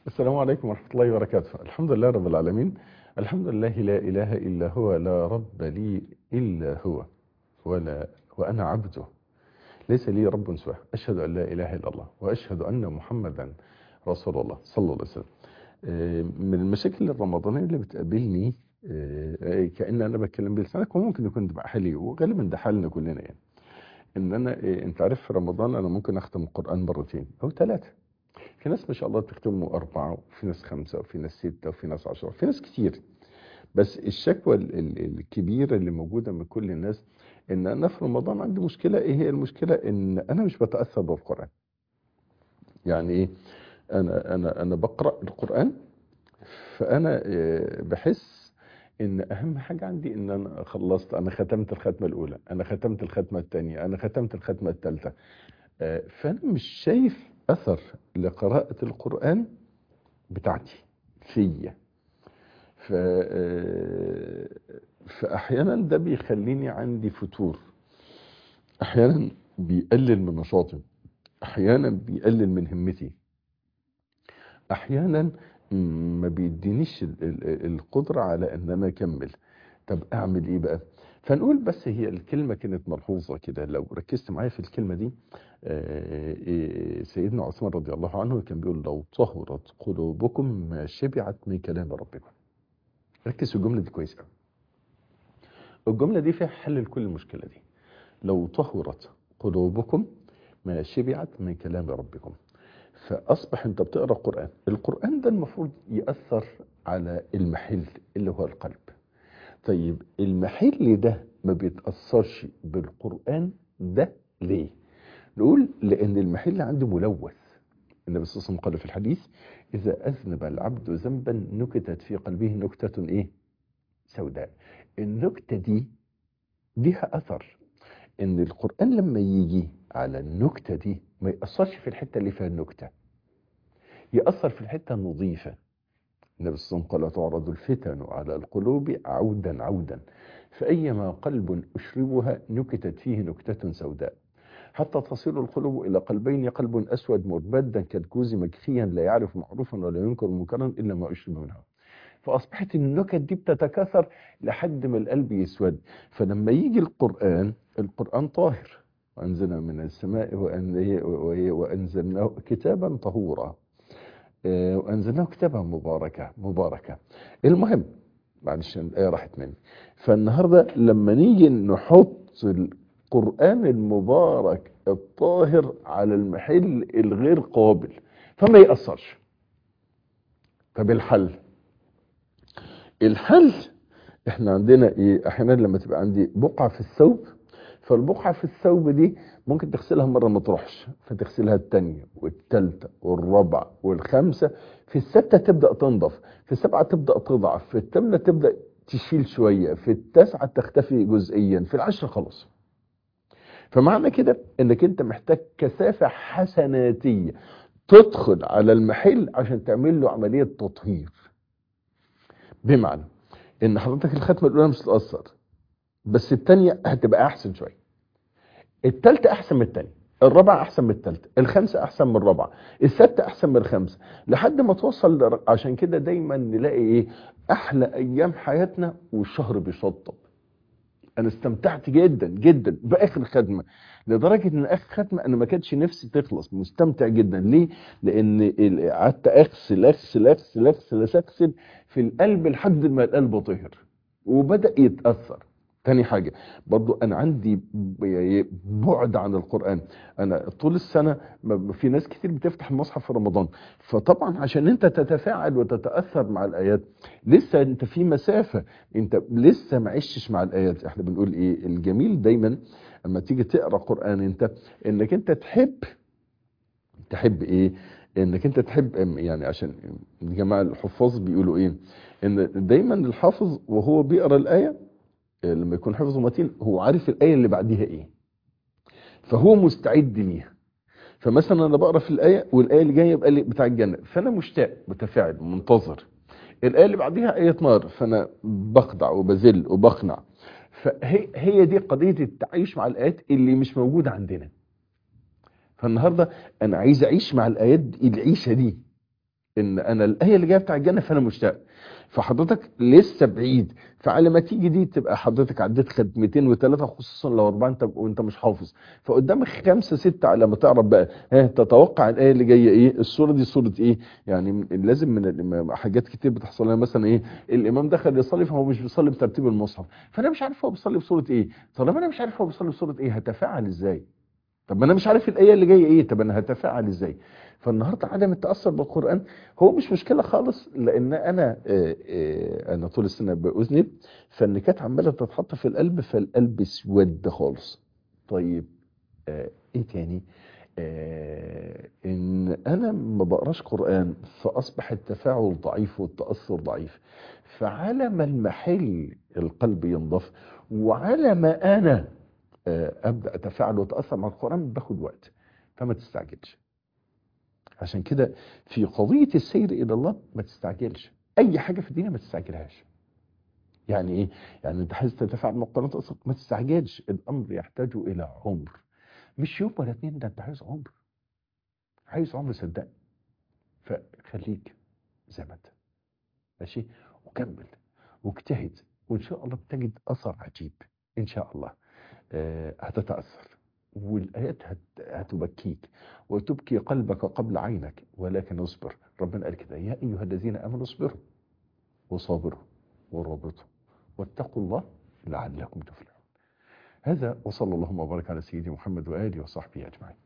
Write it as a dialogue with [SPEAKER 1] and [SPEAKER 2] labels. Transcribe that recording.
[SPEAKER 1] السلام عليكم ورحمة الله وبركاته الحمد لله رب العالمين الحمد لله لا إله إلا هو لا رب لي إلا هو ولا وأنا عبده ليس لي رب سواه أشهد أن لا إله إلا الله وأشهد أن محمدا رسول الله صلى الله عليه وسلم آه، من المشاكل الرمضانية اللي بتقابلني آه، كأن أنا بتكلم بلسانك وممكن يكون ده حالي وغالبا ده حالنا كلنا يعني ان انا آه، انت عارف في رمضان انا ممكن اختم القران مرتين او ثلاثه في ناس ما شاء الله تختموا أربعة وفي ناس خمسة وفي ناس ستة وفي ناس عشرة في ناس كتير بس الشكوى ال- ال- الكبيرة اللي موجودة من كل الناس إن أنا في رمضان عندي مشكلة إيه هي المشكلة إن أنا مش بتأثر بالقرآن يعني إيه أنا أنا أنا بقرأ القرآن فأنا آه، بحس إن أهم حاجة عندي إن أنا خلصت أنا ختمت الختمة الأولى أنا ختمت الختمة الثانية أنا ختمت الختمة الثالثة آه، فأنا مش شايف أثر لقراءة القرآن بتاعتي فيا ف آه، فأحيانا ده بيخليني عندي فتور أحيانا بيقلل من نشاطي أحيانا بيقلل من همتي أحيانا ما بيدينيش ال- ال- القدرة على أن أنا أكمل طب أعمل إيه بقى فنقول بس هي الكلمة كانت ملحوظة كده لو ركزت معايا في الكلمة دي آه، آه، سيدنا عثمان رضي الله عنه كان بيقول لو طهرت قلوبكم ما شبعت من كلام ربكم ركز في الجملة دي كويس قوي الجملة دي فيها حل لكل المشكلة دي لو طهرت قلوبكم ما شبعت من كلام ربكم فأصبح أنت بتقرأ قرآن القرآن ده المفروض يأثر على المحل اللي هو القلب طيب المحل ده ما بيتأثرش بالقرآن ده ليه نقول لأن المحل عنده ملوث النبي صلى الله عليه وسلم قال في الحديث إذا أذنب العبد ذنبا نكتت في قلبه نكتة إيه سوداء النكتة دي ليها أثر إن القرآن لما يجي على النكتة دي ما يأثرش في الحتة اللي فيها النكتة يأثر في الحتة النظيفة النبي صلى الله عليه وسلم قال تعرض الفتن على القلوب عودا عودا فأيما قلب أشربها نكتت فيه نكتة سوداء حتى تصير القلوب إلى قلبين قلب أسود مربدا كالكوز مكفيا لا يعرف معروفا ولا ينكر منكرا إلا ما أشرب منها فأصبحت النكت دي بتتكاثر لحد ما القلب يسود فلما يجي القرآن القرآن طاهر وأنزلنا من السماء وأن- وأنزلناه كتابا طهورا آه، وأنزلناه كتابا مباركة مباركة المهم معلش الآية راحت مني فالنهاردة لما نيجي نحط القرآن المبارك الطاهر على المحل الغير قابل فما يأثرش طب الحل الحل احنا عندنا ايه احيانا لما تبقى عندي بقعة في الثوب فالبقعة في الثوب دي ممكن تغسلها مرة ما تروحش فتغسلها التانية والتالتة والرابعة والخامسة في الستة تبدأ تنضف في السبعة تبدأ تضعف في الثامنة تبدأ تشيل شوية في التاسعة تختفي جزئيا في العشرة خلاص فمعنى كده انك انت محتاج كثافة حسناتية تدخل على المحل عشان تعمل له عملية تطهير بمعنى ان حضرتك الختمة الاولى مش هتأثر بس التانية هتبقى احسن شوية التالتة احسن من التانية الرابعة احسن من التالتة الخامسة احسن من الرابعة الستة احسن من الخامسة لحد ما توصل لر- عشان كده دايما نلاقي ايه احلى ايام حياتنا والشهر بيشطب انا استمتعت جدا جدا باخر خدمه لدرجه ان اخر خدمه انا ما كانتش نفسي تخلص مستمتع جدا ليه لان ال- قعدت اغسل اغسل اغسل اغسل اغسل في القلب لحد ما القلب طهر وبدا يتاثر تاني حاجة برضو أنا عندي ب- بعد عن القرآن أنا طول السنة ما- في ناس كتير بتفتح المصحف في رمضان فطبعا عشان أنت تتفاعل وتتأثر مع الآيات لسه أنت في مسافة أنت لسه ما عشتش مع الآيات إحنا بنقول إيه الجميل دايما لما تيجي تقرأ قرآن أنت إنك أنت تحب تحب إيه انك انت تحب يعني عشان الجماعه الحفاظ بيقولوا ايه ان دايما الحافظ وهو بيقرا الايه لما يكون حفظه متين هو عارف الآية اللي بعديها إيه فهو مستعد ليها فمثلا أنا بقرأ في الآية والآية اللي جاية يبقى لي بتاع الجنة فأنا مشتاق متفاعل منتظر الآية اللي بعديها آية نار فأنا بخضع وبذل وبقنع فهي هي دي قضية التعايش مع الآيات اللي مش موجودة عندنا فالنهاردة أنا عايز أعيش مع الآيات دي العيشة دي ان انا الايه اللي جايه بتاع الجنه فانا مشتاق فحضرتك لسه بعيد فعلى ما تيجي دي تبقى حضرتك عديت ختمتين وثلاثه خصوصا لو اربعه انت وانت مش حافظ فقدامك خمسه سته على ما تعرف بقى ها تتوقع الايه اللي جايه ايه السوره دي سوره ايه يعني من- لازم من الإمام- حاجات كتير بتحصل لنا مثلا ايه الامام دخل يصلي فهو مش بيصلي بترتيب المصحف فانا مش عارف هو بيصلي بسوره ايه طالما انا مش عارف هو بيصلي بسوره ايه هتفاعل ازاي طب ما انا مش عارف الايه اللي جايه ايه طب انا هتفاعل ازاي فالنهارده عدم التاثر بالقران هو مش مشكله خالص لان انا آه، آه، انا طول السنه باذنب فالنكات عماله تتحط في القلب فالقلب اسود خالص طيب آه، ايه تاني آه، ان انا ما بقراش قران فاصبح التفاعل ضعيف والتاثر ضعيف فعلى ما المحل القلب ينضف وعلى ما انا آه، ابدا اتفاعل واتاثر مع القران باخد وقت فما تستعجلش عشان كده في قضيه السير الى الله ما تستعجلش اي حاجه في الدنيا ما تستعجلهاش يعني ايه يعني انت عايز تتفاعل مع القران تأثر ما تستعجلش الامر يحتاج الى عمر مش يوم ولا اتنين ده انت عايز عمر عايز عمر صدقني فخليك زي ما انت ماشي وكمل واجتهد وان شاء الله بتجد اثر عجيب ان شاء الله آه، هتتاثر والايات هت- هتبكيك وتبكي قلبك قبل عينك ولكن اصبر ربنا قال كده يا ايها الذين امنوا اصبروا وصابروا ورابطوا واتقوا الله لعلكم تفلحون هذا وصلى اللهم وبارك على سيدنا محمد واله وصحبه اجمعين